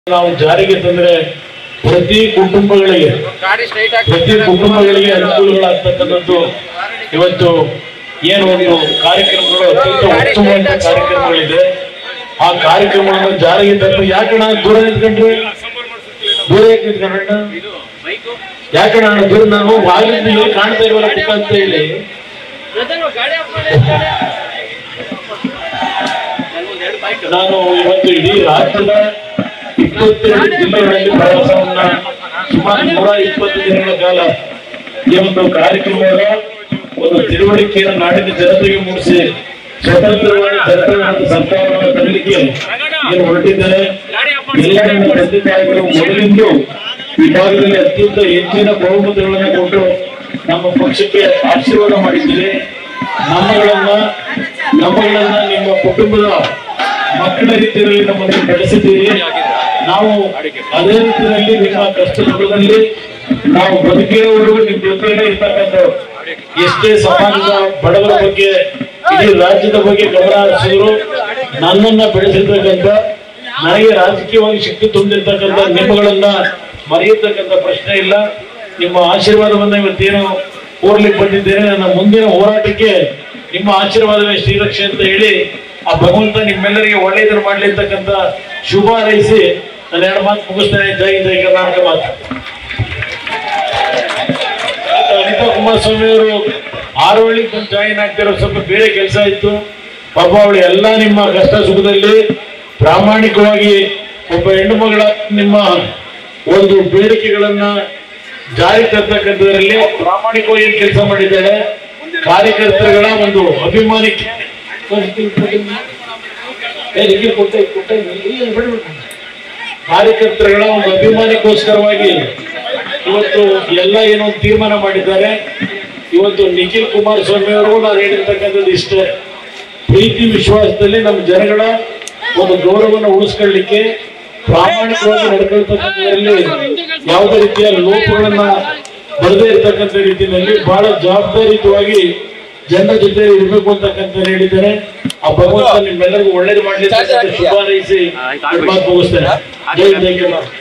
ನಾವು ಜಾರಿಗೆ ತಂದ್ರೆ ಪ್ರತಿ ಕುಟುಂಬಗಳಿಗೆ ಗಾಡಿ ಸ್ಟ್ರೈಟ್ ಪ್ರತಿ ಕುಟುಂಬಗಳಿಗೆ ಅನುಕೂಲಗಳಾಗ್ತಕ್ಕಂಥದ್ದು ಇವತ್ತು ಏನು ಒಂದು ಕಾರ್ಯಕ್ರಮಗಳು ಅತ್ಯಂತ ಉತ್ತಮವಾದ ಕಾರ್ಯಕ್ರಮಗಳಿದೆ ಆ ಕಾರ್ಯಕ್ರಮಗಳನ್ನು ಜಾರಿಗೆ ತಂದು ಯಾಕಣ್ಣ ದೂರ ನಿಂತ್ಕೊಂಡ್ರಿ ದೂರ ಯಾಕೆ ನಿಂತ್ಕೊಂಡ್ರಣ್ಣ ಬೈಕು ಯಾಕಣ್ಣ ಅಣ್ಣ ದೂರ ನಾನು ಆಗಿಂದ ಇಲ್ಲಿ ಕಾಣ್ತಾ ಇರುವಲ್ಲ ಮುಖ ಅಂತ ಹೇಳಿ ಗಾಡಿ ಆಫ್ ಮಾಡಿ ನನ್ಗೊಂದು ಎರಡು ಬೈಕ್ ನಾನು ಇವತ್ತು ಇಡೀ ರಾಜ್ಯದ ಇಪ್ಪತ್ತೆರಡು ಜಿಲ್ಲೆಗಳಲ್ಲಿ ಪ್ರವಾಸವನ್ನ ಸುಮಾರು ನೂರ ಇಪ್ಪತ್ತು ದಿನಗಳ ಕಾಲ ಈ ಒಂದು ಕಾರ್ಯಕ್ರಮದ ಒಂದು ತಿಳುವಳಿಕೆಯನ್ನು ನಾಡಿನ ಜನತೆಗೆ ಮೂಡಿಸಿ ಸ್ವತಂತ್ರವಾದ ಜನತಾವಾದ ಸರ್ಕಾರವನ್ನು ತರಲಿಕ್ಕೆ ಏನು ಹೊರಟಿದ್ದಾರೆ ಎಲ್ಲ ನನ್ನ ತಂದೆ ತಾಯಿಗಳು ಮೊದಲಿಂದು ಈ ಭಾಗದಲ್ಲಿ ಅತ್ಯಂತ ಹೆಚ್ಚಿನ ಬಹುಮತಗಳನ್ನು ಕೊಟ್ಟು ನಮ್ಮ ಪಕ್ಷಕ್ಕೆ ಆಶೀರ್ವಾದ ಮಾಡಿದ್ದೀರಿ ನಮ್ಮಗಳನ್ನ ನಮ್ಮಗಳನ್ನ ನಿಮ್ಮ ಕುಟುಂಬದ ಮಕ್ಕಳ ರೀತಿಯಲ್ಲಿ ನಮ್ಮನ್ನು ಬೆಳೆಸಿದ್ದೀರಿ ನಾವು ಅದೇ ರೀತಿಯಲ್ಲಿ ನಿಮ್ಮ ಕಷ್ಟ ಸುಖದಲ್ಲಿ ನಾವು ಬದುಕಿರೋವರೆಗೂ ನಿಮ್ಮ ಜೊತೆಯಲ್ಲೇ ಇರ್ತಕ್ಕಂಥ ಎಷ್ಟೇ ಸಮಾಜದ ಬಡವರ ಬಗ್ಗೆ ಇಡೀ ರಾಜ್ಯದ ಬಗ್ಗೆ ಗಮನ ಹರಿಸಿದ್ರು ನನ್ನನ್ನ ಬೆಳೆಸಿರ್ತಕ್ಕಂಥ ನನಗೆ ರಾಜಕೀಯವಾಗಿ ಶಕ್ತಿ ತುಂಬಿರ್ತಕ್ಕಂಥ ನಿಮ್ಮಗಳನ್ನ ಮರೆಯತಕ್ಕಂಥ ಪ್ರಶ್ನೆ ಇಲ್ಲ ನಿಮ್ಮ ಆಶೀರ್ವಾದವನ್ನ ಇವತ್ತೇನು ಕೋರ್ಲಿಕ್ಕೆ ಬಂದಿದ್ದೇನೆ ನನ್ನ ಮುಂದಿನ ಹೋರಾಟಕ್ಕೆ ನಿಮ್ಮ ಆಶೀರ್ವಾದವೇ ಶ್ರೀರಕ್ಷೆ ಅಂತ ಹೇಳಿ ಆ ಭಗವಂತ ನಿಮ್ಮೆಲ್ಲರಿಗೆ ಒಳ್ಳೆಯದನ್ನು ಮಾಡ್ಲಿ ಅಂತಕ್ಕಂಥ ಶುಭ ಹಾರೈಸಿ ನಾನು ಎರಡು ಮಾತು ಮುಗಿಸ್ತೇನೆ ಜೈ ಜೈ ಕರ್ನಾಟಕ ಮಾತು ಅನಿತಾ ಕುಮಾರಸ್ವಾಮಿ ಅವರು ಆರೋಳಿ ಬಂದು ಜಾಯಿನ್ ಆಗ್ತಿರೋ ಸ್ವಲ್ಪ ಬೇರೆ ಕೆಲಸ ಇತ್ತು ಪಾಪ ಅವಳು ಎಲ್ಲ ನಿಮ್ಮ ಕಷ್ಟ ಸುಖದಲ್ಲಿ ಪ್ರಾಮಾಣಿಕವಾಗಿ ಒಬ್ಬ ಹೆಣ್ಣು ಮಗಳ ನಿಮ್ಮ ಒಂದು ಬೇಡಿಕೆಗಳನ್ನ ಜಾರಿ ತರ್ತಕ್ಕಂಥದ್ರಲ್ಲಿ ಪ್ರಾಮಾಣಿಕವಾಗಿ ಏನ್ ಕೆಲಸ ಮಾಡಿದ್ದಾಳೆ ಕಾರ್ಯಕರ್ತರುಗಳ ಒಂದು ಅಭಿಮಾನಿ ಏ, ನಿಖಿಲ್ ಕೊಟ್ಟೆ, ಕೊಟ್ಟೆ, ಇಲ್ಲ, ಬಿಡು, ಬಿಡು. ಕಾರ್ಯಕರ್ತರುಗಳ ಒಂದು ಅಭಿಮಾನಿಗೋಸ್ಕರವಾಗಿ ಇವತ್ತು ಎಲ್ಲ ಏನೋ ಒಂದು ತೀರ್ಮಾನ ಮಾಡಿದ್ದಾರೆ ಇವತ್ತು ನಿಖಿಲ್ ಕುಮಾರಸ್ವಾಮಿ ಅವರು ನಾನು ಹೇಳಿರ್ತಕ್ಕಂಥದ್ದು ಇಷ್ಟೇ ಪ್ರೀತಿ ವಿಶ್ವಾಸದಲ್ಲಿ ನಮ್ಮ ಜನಗಳ ಒಂದು ಗೌರವವನ್ನು ಉಳಿಸ್ಕೊಳ್ಳಿಕ್ಕೆ ಪ್ರಾಮಾಣಿಕವಾಗಿ ನಡ್ಕೊಳ್ತಕ್ಕಂಥದ್ರಲ್ಲಿ ಯಾವುದೇ ರೀತಿಯ ಲೋಪಗಳನ್ನ ಬರದೇ ಇರತಕ್ಕಂಥ ರೀತಿಯಲ್ಲಿ ಬಹಳ ಜವಾಬ್ದಾರಿಯುತವಾಗಿ ಜನರ ಜೊತೆ ಇರಬೇಕು ಅಂತಕ್ಕಂಥ ಹೇಳಿದ್ದಾರೆ ಆ ಭಗವಂತ ನಿಮ್ಮೆಲ್ಲರಿಗೂ ಒಳ್ಳೇದು ಮಾಡ್ಲಿ ಅಂತ ಶುಭ ಹಾರೈಸಿ ಮಾತು ಮುಗಿಸ್ತೇನೆ ಜೈ ಜೈ ಕರ್ನಾಟಕ